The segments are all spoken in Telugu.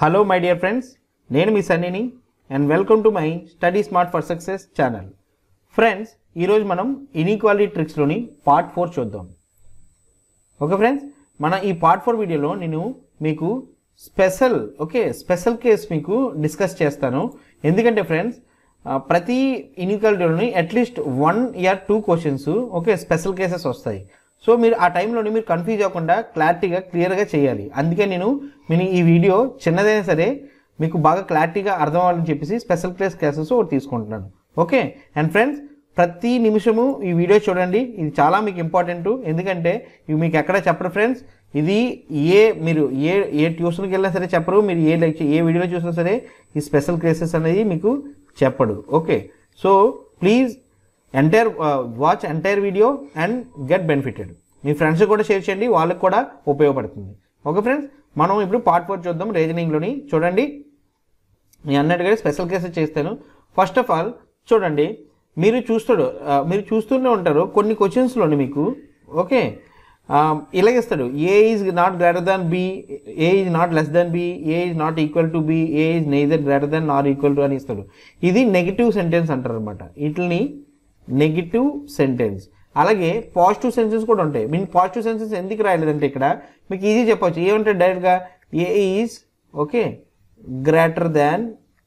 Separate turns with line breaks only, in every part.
హలో మై డియర్ ఫ్రెండ్స్ నేను మీ సన్నీని and welcome to my study smart for success channel friends ఈరోజు మనం ఇన్ఈక్వాలిటీ ట్రిక్స్లోని పార్ట్ ఫోర్ చూద్దాం ఓకే ఫ్రెండ్స్ మన ఈ పార్ట్ ఫోర్ వీడియోలో నేను మీకు స్పెషల్ ఓకే స్పెషల్ కేస్ మీకు డిస్కస్ చేస్తాను ఎందుకంటే ఫ్రెండ్స్ ఆ, ప్రతి ఇన్ఈక్వాలిటీలోని at least one or two questions okay special cases వస్తాయి సో మీరు ఆ టైంలోని మీరు కన్ఫ్యూజ్ అవ్వకుండా క్లారిటీగా క్లియర్గా చేయాలి అందుకే నేను నేను ఈ వీడియో చిన్నదైనా సరే మీకు బాగా క్లారిటీగా అర్థం అవ్వాలని చెప్పేసి స్పెషల్ క్లాస్ క్లాసెస్ ఒకటి తీసుకుంటున్నాను ఓకే అండ్ ఫ్రెండ్స్ ప్రతి నిమిషము ఈ వీడియో చూడండి ఇది చాలా మీకు ఇంపార్టెంట్ ఎందుకంటే ఇవి మీకు ఎక్కడ చెప్పరు ఫ్రెండ్స్ ఇది ఏ మీరు ఏ ఏ ట్యూషన్కి వెళ్ళినా సరే చెప్పరు మీరు ఏ లెక్చర్ ఏ వీడియోలో చూసినా సరే ఈ స్పెషల్ క్లాసెస్ అనేది మీకు చెప్పడు okay so please entire watch entire video and get benefited మీ ఫ్రెండ్స్ కూడా షేర్ చేయండి వాళ్ళకి కూడా ఉపయోగపడుతుంది ఓకే ఫ్రెండ్స్ మనం ఇప్పుడు పార్ట్ ఫోర్ చూద్దాం రీజనింగ్లోని చూడండి నేను అన్నట్టుగా స్పెషల్ కేసెస్ చేస్తాను ఫస్ట్ ఆఫ్ ఆల్ చూడండి మీరు చూస్తాడు ఆ, మీరు చూస్తూనే ఉంటారు కొన్ని క్వశ్చన్స్లోని మీకు ఓకే ఇలాగ ఇస్తాడు A is not greater than B A is not less than B A is not equal to B A is neither greater than not equal to అని ఇస్తాడు ఇది నెగిటివ్ సెంటెన్స్ అంటారు అనమాట వీటిని నెగిటివ్ సెంటెన్స్ అలాగే పాజిటివ్ సెన్సెస్ కూడా ఉంటాయి మీకు పాజిటివ్ సెన్సెస్ ఎందుకు రాయలేదంటే ఇక్కడ మీకు ఈజీ చెప్పొచ్చు ఏమంటే డైరెక్ట్గా A is okay greater than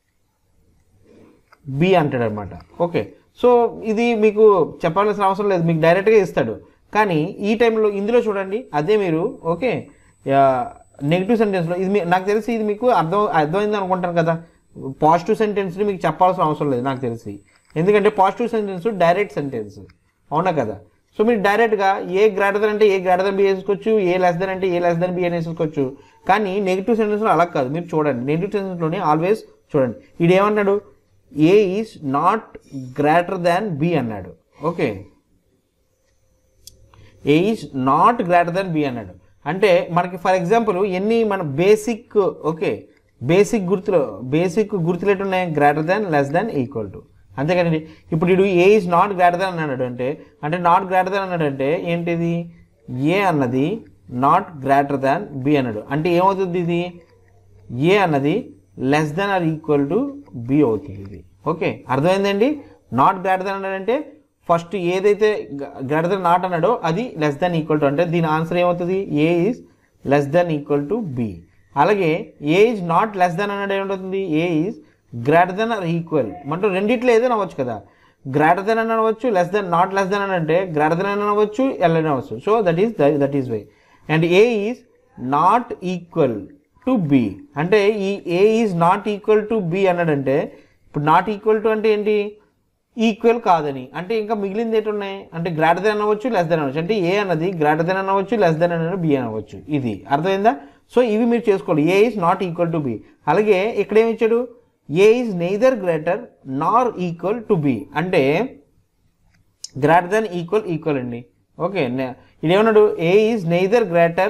B అంటాడు అనమాట ఓకే సో ఇది మీకు చెప్పాల్సిన అవసరం లేదు మీకు డైరెక్ట్గా ఇస్తాడు కానీ ఈ టైంలో ఇందులో చూడండి అదే మీరు ఓకే నెగిటివ్ సెంటెన్స్లో ఇది మీ- నాకు తెలిసి ఇది మీకు అర్థం అర్థమైంది అనుకుంటాను కదా పాజిటివ్ సెంటెన్స్ని మీకు చెప్పాల్సిన అవసరం లేదు నాకు తెలిసి ఎందుకంటే పాజిటివ్ సెంటెన్స్ డైరెక్ట్ సెంటెన్స్ అవునా కదా సో మీరు డైరెక్ట్గా ఏ గ్రేటర్ దెన్ అంటే ఏ గ్రేటర్ దెన్ బి వేసుకోవచ్చు ఏ లెస్ దెన్ అంటే ఏ లెస్ దెన్ బి అని వేసుకోవచ్చు కానీ నెగిటివ్ సెంటెన్స్లో అలా కాదు మీరు చూడండి నెగిటివ్ సెంటెన్స్లోనే ఆల్వేస్ చూడండి ఇది ఏమన్నాడు A is not greater than B అన్నాడు okay A is not greater than B అన్నాడు అంటే మనకి ఫర్ ఎగ్జాంపుల్ ఎన్ని మన బేసిక్ ఓకే బేసిక్ గుర్తులు బేసిక్ గుర్తులు ఎటు ఉన్నాయి greater than less than equal to అంతేకాదండి ఇప్పుడు ఇడు A is not greater than అన్నాడు అంటే అంటే నాట్ గ్రేటర్ దాన్ అన్నాడు అంటే ఏంటిది ఏ అన్నది నాట్ గ్రేటర్ దాన్ బి అన్నాడు అంటే ఏమవుతుంది ఇది ఏ అన్నది less than or equal to B అవుతుంది ఇది ఓకే అర్థమైందండి నాట్ గ్రేటర్ దెన్ అన్నాడంటే ఫస్ట్ ఏదైతే గ్రేటర్ దెన్ నాట్ అన్నాడో అది లెస్ దెన్ ఈక్వల్ టు అంటే దీని ఆన్సర్ ఏమవుతుంది A is less than equal to B అలాగే A is not less than అన్నాడు ఏమవుతుంది A is greater than or equal మనం రెండిట్లో ఏదైనా అవ్వచ్చు కదా గ్రేటర్ దెన్ అని అనవచ్చు less than not less than అని అంటే గ్రేటర్ దెన్ అని అనవచ్చు ఎల్ అని అనవచ్చు so that is that is why and A is not equal to B అంటే ఈ A is not equal to B అన్నాడంటే ఇప్పుడు నాట్ ఈక్వల్ టు అంటే ఏంటి ఈక్వల్ కాదని అంటే ఇంకా మిగిలింది ఏంటి ఉన్నాయి అంటే గ్రేటర్ దెన్ అనవచ్చు లెస్ దెన్ అనవచ్చు అంటే ఏ అన్నది గ్రేటర్ దెన్ అనవచ్చు లెస్ దెన్ అన్న బి అనవచ్చు ఇది అర్థమైందా సో ఇవి మీరు చేసుకోవాలి A is not equal to B అలాగే ఇక్కడ ఏమి ఇచ్చాడు A is neither greater nor equal to B అంటే గ్రేటర్ దెన్ ఈక్వల్ ఈక్వల్ అండి ఓకే ఇదేమన్నాడు A is neither greater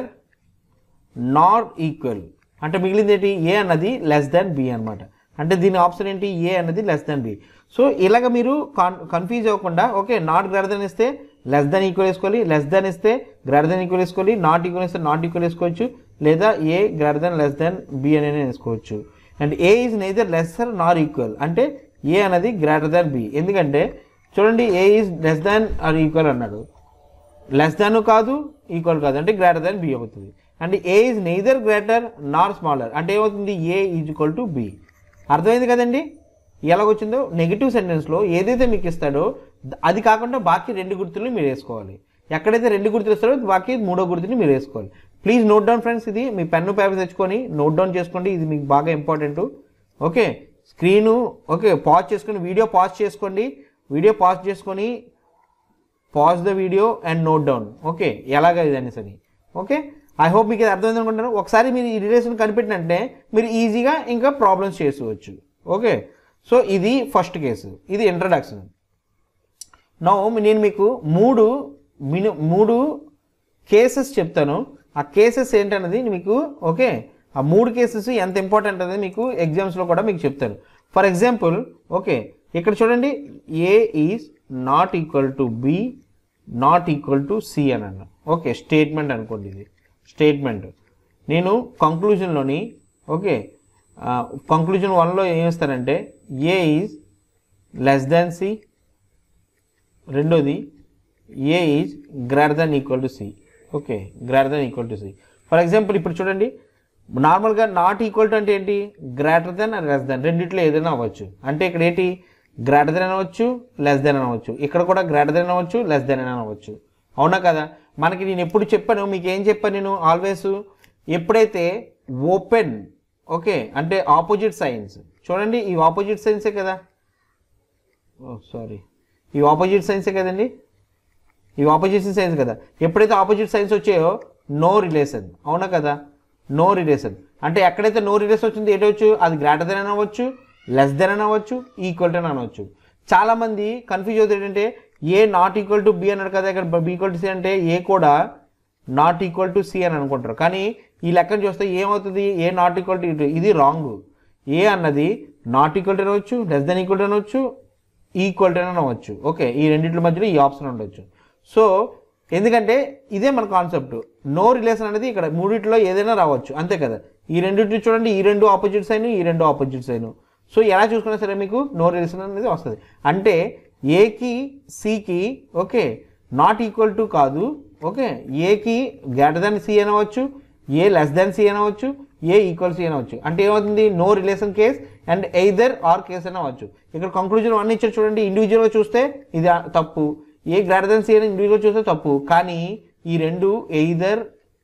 nor equal అంటే మిగిలింది ఏంటి ఏ అన్నది లెస్ దాన్ బి అనమాట అంటే దీని ఆప్షన్ ఏంటి ఏ అన్నది లెస్ దాన్ బి సో ఇలాగ మీరు కాన్ కన్ఫ్యూజ్ అవ్వకుండా ఓకే నాట్ గ్రేటర్ దెన్ ఇస్తే లెస్ దాన్ ఈక్వల్ వేసుకోవాలి లెస్ దాన్ ఇస్తే గ్రేటర్ దెన్ ఈక్వల్ వేసుకోవాలి నాట్ ఈక్వల్ ఇస్తే నాట్ ఈక్వల్ వేసుకోవచ్చు లేదా A greater than less than B అనేది వేసుకోవచ్చు and A is neither lesser nor equal అంటే ఏ అనేది గ్రేటర్ దాన్ బి ఎందుకంటే చూడండి A is less than or equal అన్నాడు లెస్ దాన్ కాదు ఈక్వల్ కాదు అంటే గ్రేటర్ దాన్ బి అవుతుంది అంటే A is neither greater nor smaller అంటే ఏమవుతుంది A is equal to B అర్థమైంది కదండి ఎలాగొచ్చిందో నెగిటివ్ సెంటెన్స్లో ఏదైతే మీకు ఇస్తాడో ద- అది కాకుండా బాకీ రెండు గుర్తులు మీరు వేసుకోవాలి ఎక్కడైతే రెండు గుర్తులు ఇస్తాడో బాకీ మూడో గుర్తుని మీరు వేసుకోవాలి ప్లీజ్ నోట్ డౌన్ ఫ్రెండ్స్ ఇది మీ పెన్ను పేపర్ తెచ్చుకొని నోట్ డౌన్ చేసుకోండి ఇది మీకు బాగా important okay screen okay pause చేసుకొని వీడియో పాజ్ చేసుకోండి వీడియో పాజ్ చేసుకొని pause the video and note down okay ఎలాగ ఇది అనేసి అని ఓకే ఐ హోప్ మీకు ఇది అర్థమైంది అనుకుంటాను ఒకసారి మీరు ఈ రిలేషన్ కనిపెట్టినంటే మీరు ఈజీగా ఇంకా ప్రాబ్లమ్స్ చేసుకోవచ్చు ఓకే సో ఇది ఫస్ట్ కేసు ఇది ఇంట్రడక్షన్ నో నేను మీకు మూడు మిను మూడు కేసెస్ చెప్తాను ఆ కేసెస్ ఏంటన్నది మీకు ఓకే ఆ మూడు కేసెస్ ఎంత ఇంపార్టెంట్ అనేది మీకు ఎగ్జామ్స్లో కూడా మీకు చెప్తాను ఫర్ ఎగ్జాంపుల్ ఓకే ఇక్కడ చూడండి A is not equal to B not equal to C అని అన్న ఓకే స్టేట్మెంట్ అనుకోండి ఇది స్టేట్మెంట్ నేను కంక్లూజన్లోని ఓకే కంక్లూజన్ వన్లో ఏం ఇస్తారంటే A is less than C రెండోది A is greater than equal to C okay greater than equal to C for example ఇప్పుడు చూడండి నార్మల్గా నాట్ ఈక్వల్ టు అంటే ఏంటి greater than and less than రెండిట్లో ఏదైనా అవ్వచ్చు అంటే ఇక్కడ ఏంటి గ్రేటర్ దెన్ అనవచ్చు లెస్ దెన్ అనవచ్చు ఇక్కడ కూడా గ్రేటర్ దెన్ అనవచ్చు లెస్ దెన్ అని అనవచ్చు అవునా కదా మనకి నేను ఎప్పుడు చెప్పాను మీకు ఏం చెప్పాను నేను ఆల్వేస్ ఎప్పుడైతే ఓపెన్ ఓకే అంటే ఆపోజిట్ సైన్స్ చూడండి ఈ ఆపోజిట్ సైన్సే కదా సారీ ఈ ఆపోజిట్ సైన్సే కదండి ఈ ఆపోజిట్ సైన్స్ కదా ఎప్పుడైతే ఆపోజిట్ సైన్స్ వచ్చాయో నో రిలేషన్ అవునా కదా నో రిలేషన్ అంటే ఎక్కడైతే నో రిలేషన్ వచ్చిందో ఏంటవచ్చు అది గ్రేటర్ దెన్ అనవచ్చు లెస్ దెన్ అనవచ్చు ఈక్వల్ టు అనవచ్చు చాలామంది కన్ఫ్యూజ్ అవుతుంది ఏంటంటే A not equal to B అన్నాడు కదా ఇక్కడ బి ఈక్వల్ టు సి అంటే ఏ కూడా నాట్ ఈక్వల్ టు సి అని అనుకుంటారు కానీ ఈ లెక్కను చూస్తే ఏమవుతుంది ఏ నాట్ ఈక్వల్ టు ఇది రాంగ్ ఏ అన్నది నాట్ ఈక్వల్ టు అనవచ్చు లెస్ దెన్ ఈక్వల్ టు అనవచ్చు ఈక్వల్ టు అనవచ్చు ఓకే ఈ రెండింటి మధ్యలో ఈ ఆప్షన్ ఉండొచ్చు సో ఎందుకంటే ఇదే మన కాన్సెప్ట్ నో రిలేషన్ అనేది ఇక్కడ మూడిట్లో ఏదైనా రావచ్చు అంతే కదా ఈ రెండింటి చూడండి ఈ రెండు ఆపోజిట్ సైన్ ఈ రెండు ఆపోజిట్ సైన్ సో ఎలా చూసుకున్నా సరే మీకు నో రిలేషన్ అనేది వస్తుంది అంటే ఏకి సికి ఓకే నాట్ ఈక్వల్ టు కాదు ఓకే ఏకి గ్రేటర్ దాన్ సి అనవచ్చు ఏ లెస్ దాన్ సి అనవచ్చు ఏ ఈక్వల్ సి అనవచ్చు అంటే ఏమవుతుంది no relation case and either or case అనవచ్చు ఇక్కడ కంక్లూజన్ వన్ ఇచ్చారు చూడండి ఇండివిజువల్గా చూస్తే ఇది ఆ- తప్పు ఏ గ్రేటర్ దాన్ సి అని ఇండివిజువల్ చూస్తే తప్పు కానీ ఈ రెండు ఎయిదర్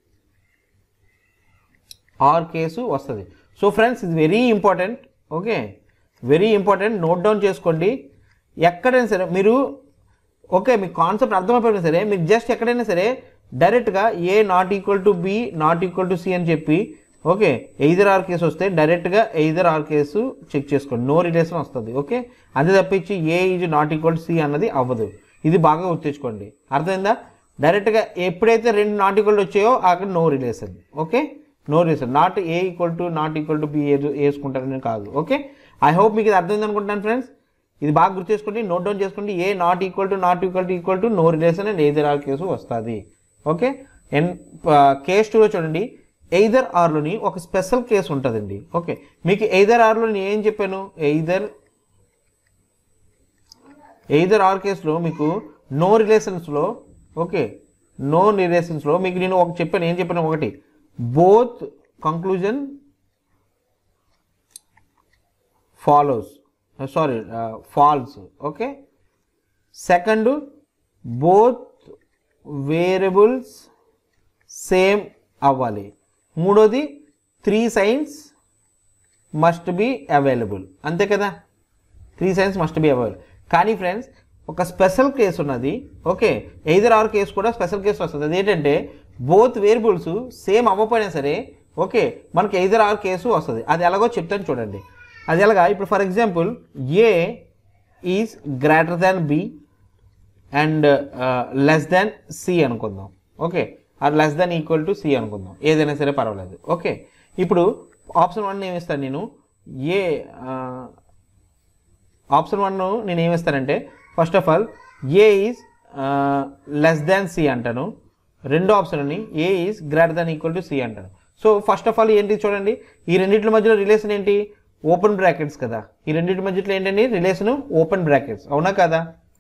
ఆర్ కేసు వస్తుంది సో ఫ్రెండ్స్ ఇది very important okay very important note down చేసుకోండి ఎక్కడైనా సరే మీరు ఓకే మీ కాన్సెప్ట్ అర్థమైపోయినా సరే మీరు జస్ట్ ఎక్కడైనా సరే డైరెక్ట్గా A not equal to B not equal to C అని చెప్పి ఓకే ఎయిదర్ ఆర్ కేసు వస్తే డైరెక్ట్గా ఎయిదర్ ఆర్ కేసు చెక్ చేసుకోండి నో రిలేషన్ వస్తుంది ఓకే అంతే తప్పించి A is not equal to C అన్నది అవ్వదు ఇది బాగా గుర్తుంచుకోండి అర్థమైందా డైరెక్ట్గా ఎప్పుడైతే రెండు నాట్ ఈక్వల్ వచ్చాయో అక్కడ no relation okay no relation not A equal to not equal to B వేసుకుంటారని కాదు ఓకే ఐ హోప్ మీకు ఇది అర్థమైంది అనుకుంటాను ఫ్రెండ్స్ ఇది బాగా గుర్తు చేసుకోండి నోట్ డౌన్ చేసుకోండి A not equal to not equal to equal to no relation and either or case వస్తుంది ఓకే అండ్ కేస్ టూలో చూడండి ఎయిదర్ ఆర్లోని ఒక స్పెషల్ కేసు ఉంటుందండి ఓకే మీకు ఎయిదర్ ఆర్లో నేను ఏం చెప్పాను ఎయిదర్ ఎయిదర్ ఆర్ కేసులో మీకు నో రిలేషన్స్లో ఓకే నో రిలేషన్స్లో మీకు నేను ఒక చెప్పాను ఏం చెప్పాను ఒకటి both conclusion follows sorry false okay second both variables same అవ్వాలి మూడోది three signs must be available అంతే కదా three signs must be available కానీ ఫ్రెండ్స్ ఒక స్పెషల్ కేసు ఉన్నది ఓకే ఎయిదర్ ఆర్ కేసు కూడా స్పెషల్ కేసు వస్తుంది అదేంటంటే బోత్ వేరియబుల్స్ సేమ్ అవ్వకపోయినా సరే ఓకే మనకి ఎయిదర్ ఆర్ కేసు వస్తుంది అది ఎలాగో చెప్తాను చూడండి అది ఎలాగా ఇప్పుడు for example A is greater than B and less than C అనుకుందాం ఓకే అది less than equal to C అనుకుందాం ఏదైనా సరే పర్వాలేదు ఓకే ఇప్పుడు ఆప్షన్ వన్ ఏమిస్తాను నేను ఏ ఆప్షన్ వన్ నేను ఏమిస్తానంటే first of all A is less than C అంటాను రెండో ఆప్షన్ని A is greater than equal to C అంటాను సో ఫస్ట్ ఆఫ్ ఆల్ ఏంటి చూడండి ఈ రెండింటి మధ్యలో రిలేషన్ ఏంటి ఓపెన్ బ్రాకెట్స్ కదా ఈ రెండింటి మధ్యలో ఏంటండి రిలేషన్ ఓపెన్ బ్రాకెట్స్ అవునా కదా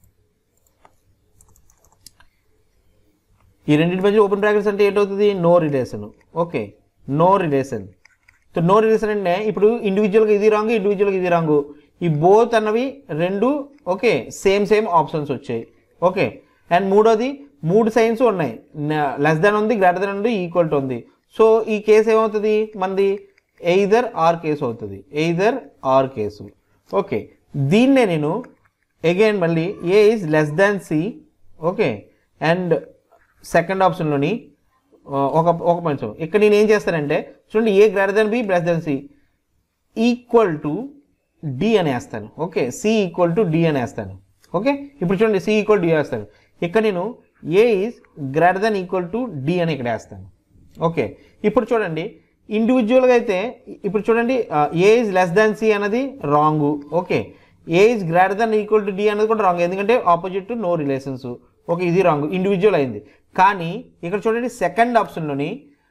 ఈ రెండింటి మధ్య ఓపెన్ బ్రాకెట్స్ అంటే ఏంటవుతుంది no relation okay no relation so no relation అంటే ఇప్పుడు ఇండివిజువల్గా ఇది రాంగ్ ఇండివిజువల్గా ఇది రాంగ్ ఈ బోత్ అన్నవి రెండు ఓకే సేమ్ సేమ్ ఆప్షన్స్ వచ్చాయి ఓకే అండ్ మూడోది మూడు సైన్స్ ఉన్నాయి లెస్ దాన్ ఉంది గ్రేటర్ దాన్ ఉంది ఈక్వల్ టు ఉంది సో ఈ కేసు ఏమవుతుంది మనది ఎయిదర్ ఆర్ కేసు అవుతుంది ఎయిదర్ ఆర్ కేసు ఓకే దీన్నే నేను అగైన్ మళ్ళీ A is less than C okay and second ఆప్షన్లోని ఆ, ఒక ఒక పాయింట్ ఇక్కడ నేను ఏం చేస్తానంటే చూడండి A greater than B less than C equal to D అని వేస్తాను okay C equal to D అని వేస్తాను ఓకే ఇప్పుడు చూడండి సి ఈక్వల్ డి వేస్తాను ఇక్కడ నేను A is greater than equal to D అని ఇక్కడ వేస్తాను ఓకే ఇప్పుడు చూడండి ఇండివిజువల్గా అయితే ఇప్పుడు చూడండి A is less than C అన్నది wrong okay A is greater than equal to D అనేది కూడా రాంగ్ ఎందుకంటే opposite to no relations okay ఇది రాంగ్ ఇండివిజువల్ అయింది కానీ ఇక్కడ చూడండి సెకండ్ ఆప్షన్లోని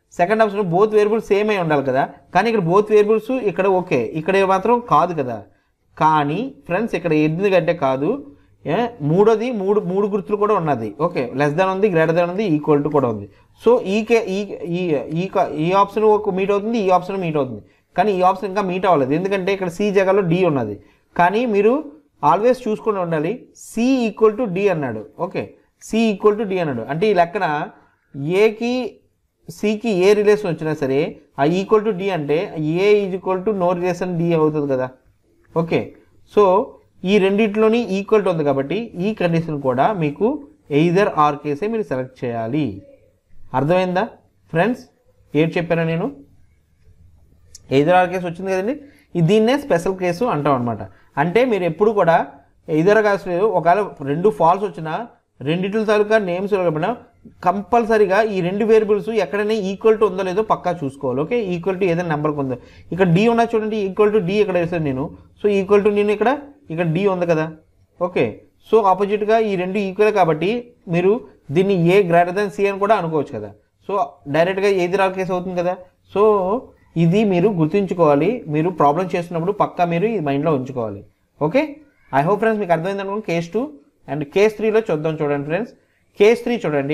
second option both variables same అయి ఉండాలి కదా కానీ ఇక్కడ బోత్ వేరియబుల్స్ ఇక్కడ ఓకే ఇక్కడ మాత్రం కాదు కదా కానీ ఫ్రెండ్స్ ఇక్కడ ఎందుకంటే కాదు ఏ, మూడోది మూడు మూడు గుర్తులు కూడా ఉన్నది ఓకే లెస్ దాన్ ఉంది గ్రేటర్ దాన్ ఉంది ఈక్వల్ టు కూడా ఉంది సో ఈ కే ఈ ఈ ఈ క- ఈ ఆప్షన్ ఒక మీట్ అవుతుంది ఈ ఆప్షన్ మీట్ అవుతుంది కానీ ఈ ఆప్షన్ ఇంకా మీట్ అవ్వలేదు ఎందుకంటే ఇక్కడ సి జగలో డి ఉన్నది కానీ మీరు ఆల్వేస్ చూసుకొని ఉండాలి సి ఈక్వల్ టు డి అన్నాడు okay C equal to D అన్నాడు అంటే ఈ లెక్కన ఏకి సికి ఏ రిలేషన్ వచ్చినా సరే ఆ ఈక్వల్ టు డి అంటే A is equal to no relation D అవుతుంది కదా ఓకే సో ఈ రెండిట్లోని ఈక్వల్ టు ఉంది కాబట్టి ఈ కండిషన్ కూడా మీకు ఎయిదర్ ఆర్ కేసే మీరు సెలెక్ట్ చేయాలి అర్థమైందా ఫ్రెండ్స్ ఏం చెప్పాను నేను ఎయిదర్ ఆర్ కేసు వచ్చింది కదండి ఇది దీన్నే స్పెషల్ కేసు అంటాం అనమాట అంటే మీరు ఎప్పుడు కూడా ఎయిదర్ కేసు ఒకవేళ రెండు ఫాల్స్ వచ్చినా రెండిట్ల తాలూకా నేమ్స్ ఇవ్వకపోయినా కంపల్సరీగా ఈ రెండు వేరియబుల్స్ ఎక్కడైనా ఈక్వల్ టు ఉందో లేదో పక్కా చూసుకోవాలి ఓకే ఈక్వల్ టు ఏదైనా నెంబర్కి ఉందో ఇక్కడ డి ఉన్నా చూడండి ఈక్వల్ టు డి ఇక్కడ వేసాను నేను సో ఈక్వల్ టు నేను ఇక్కడ ఇక్కడ డి ఉంది కదా ఓకే సో ఆపోజిట్గా ఈ రెండు ఈక్వల్ కాబట్టి మీరు దీన్ని ఏ గ్రేటర్ దాన్ సి అని కూడా అనుకోవచ్చు కదా సో డైరెక్ట్గా ఏది రాల్ కేసు అవుతుంది కదా సో ఇది మీరు గుర్తుంచుకోవాలి మీరు ప్రాబ్లం చేస్తున్నప్పుడు పక్కా మీరు ఈ మైండ్లో ఉంచుకోవాలి ఓకే ఐ హోప్ ఫ్రెండ్స్ మీకు అర్థమైంది అనుకోండి కేస్ టూ అండ్ కేస్ త్రీలో చూద్దాం చూడండి ఫ్రెండ్స్ కేస్ త్రీ చూడండి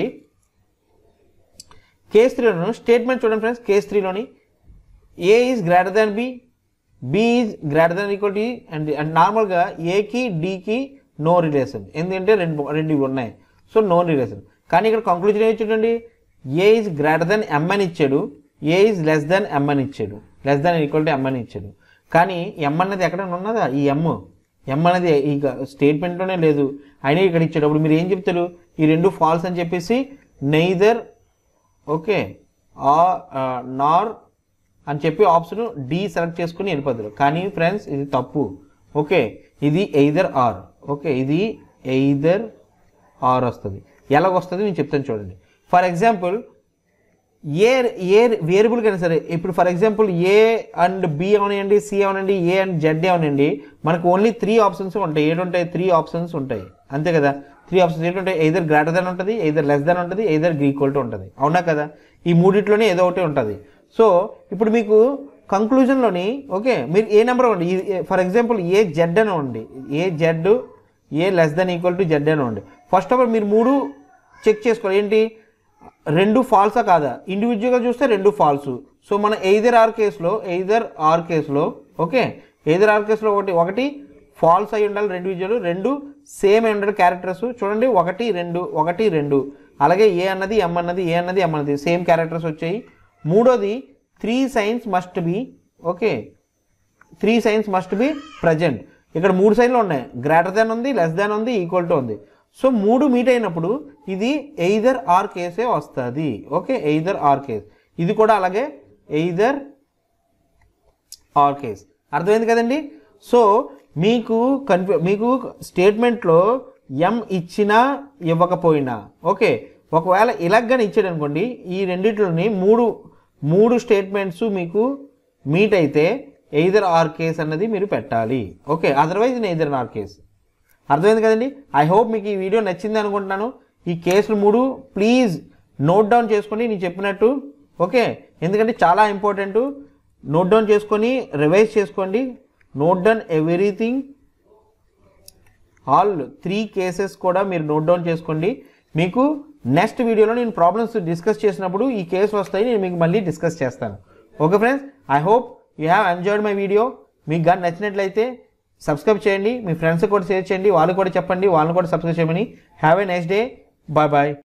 కేస్ త్రీలోను స్టేట్మెంట్ చూడండి ఫ్రెండ్స్ కేస్ త్రీలోని A is greater than B B is greater than equal to and and నార్మల్గా ఏకి డికి నో రిలేషన్ ఎందుకంటే రెండు రెండు ఇవి ఉన్నాయి సో నో రిలేషన్ కానీ ఇక్కడ కంక్లూజన్ ఏమి చూడండి A is greater than M అని ఇచ్చాడు A is less than M అని ఇచ్చాడు less than equal to M అని ఇచ్చాడు కానీ ఎం అన్నది ఎక్కడైనా ఉన్నదా ఈ ఎమ్ ఎం అనేది ఈ స్టేట్మెంట్లోనే లేదు అయినా ఇక్కడ ఇచ్చేటప్పుడు మీరు ఏం చెప్తారు ఈ రెండు ఫాల్స్ అని చెప్పేసి నెయిదర్ ఓకే ఆ నార్ అని చెప్పి ఆప్షన్ డి సెలెక్ట్ చేసుకుని వెళ్ళిపోతారు కానీ ఫ్రెండ్స్ ఇది తప్పు ఓకే ఇది ఎయిదర్ ఆర్ ఓకే ఇది ఎయిదర్ ఆర్ వస్తుంది ఎలాగ వస్తుంది నేను చెప్తాను చూడండి for example A A variable కైనా సరే ఇప్పుడు for example A and B అవనండి సి అవనండి ఏ అండ్ జెడ్ అవనండి మనకు ఓన్లీ త్రీ ఆప్షన్స్ ఉంటాయి ఏంటుంటాయి త్రీ ఆప్షన్స్ ఉంటాయి అంతే కదా త్రీ ఆప్షన్స్ ఏంటంటాయి ఎయిదర్ గ్రేటర్ దాన్ ఉంటుంది ఎయిదర్ లెస్ దాన్ ఉంటుంది ఎయిదర్ ఈక్వల్ టు ఉంటుంది అవునా కదా ఈ మూడిట్లోనే ఏదో ఒకటి ఉంటుంది సో ఇప్పుడు మీకు కంక్లూజన్లోని ఓకే మీరు ఏ నెంబర్ ఉండి ఫర్ ఎగ్జాంపుల్ ఏ జెడ్ అని ఉండి A Z A less than equal to Z అని ఉండి ఫస్ట్ ఆఫ్ ఆల్ మీరు మూడు చెక్ చేసుకోవాలి ఏంటి రెండు ఫాల్సా కాదా ఇండివిజువల్గా చూస్తే రెండు ఫాల్స్ సో మన ఎయిదర్ ఆర్ కేసులో ఎయిదర్ ఆర్ కేసులో ఓకే ఎయిదర్ ఆర్ కేసులో ఒకటి ఒకటి ఫాల్స్ అయి ఉండాలి రెండు విజువల్ రెండు సేమ్ అయి ఉండాలి క్యారెక్టర్స్ చూడండి ఒకటి రెండు ఒకటి రెండు అలాగే ఏ అన్నది ఎం అన్నది ఏ అన్నది ఎం అన్నది సేమ్ క్యారెక్టర్స్ వచ్చాయి మూడోది three signs must be okay three signs must be present ఇక్కడ మూడు సైన్లు ఉన్నాయి గ్రేటర్ దాన్ ఉంది లెస్ దాన్ ఉంది ఈక్వల్ టు ఉంది సో మూడు మీట్ అయినప్పుడు ఇది ఎయిదర్ ఆర్ కేసే వస్తుంది ఓకే ఎయిదర్ ఆర్ కేస్ ఇది కూడా అలాగే ఎయిదర్ ఆర్ కేస్ అర్థమైంది కదండి సో మీకు కన్ఫ్యూ మీకు స్టేట్మెంట్లో ఎం ఇచ్చినా ఇవ్వకపోయినా ఓకే ఒకవేళ ఇలాగని ఇచ్చాడు అనుకోండి ఈ రెండిట్లోని మూడు మూడు స్టేట్మెంట్స్ మీకు మీట్ అయితే ఎయిదర్ ఆర్ కేస్ అన్నది మీరు పెట్టాలి okay otherwise either or case అర్థమైంది కదండి ఐ హోప్ మీకు ఈ వీడియో నచ్చింది అనుకుంటున్నాను ఈ కేసులు మూడు ప్లీజ్ నోట్ డౌన్ చేసుకొని నేను చెప్పినట్టు ఓకే ఎందుకంటే చాలా ఇంపార్టెంట్ నోట్ డౌన్ చేసుకొని రివైజ్ చేసుకోండి note down everything all three cases కూడా మీరు నోట్ డౌన్ చేసుకోండి మీకు నెక్స్ట్ వీడియోలో నేను ప్రాబ్లమ్స్ డిస్కస్ చేసినప్పుడు ఈ కేసు వస్తాయి నేను మీకు మళ్ళీ డిస్కస్ చేస్తాను okay friends I hope you have enjoyed my video మీకు కానీ నచ్చినట్లయితే సబ్స్క్రైబ్ చేయండి మీ ఫ్రెండ్స్ కూడా షేర్ చేయండి వాళ్ళు కూడా చెప్పండి వాళ్ళని కూడా సబ్స్క్రైబ్ చేయమని have a next day bye bye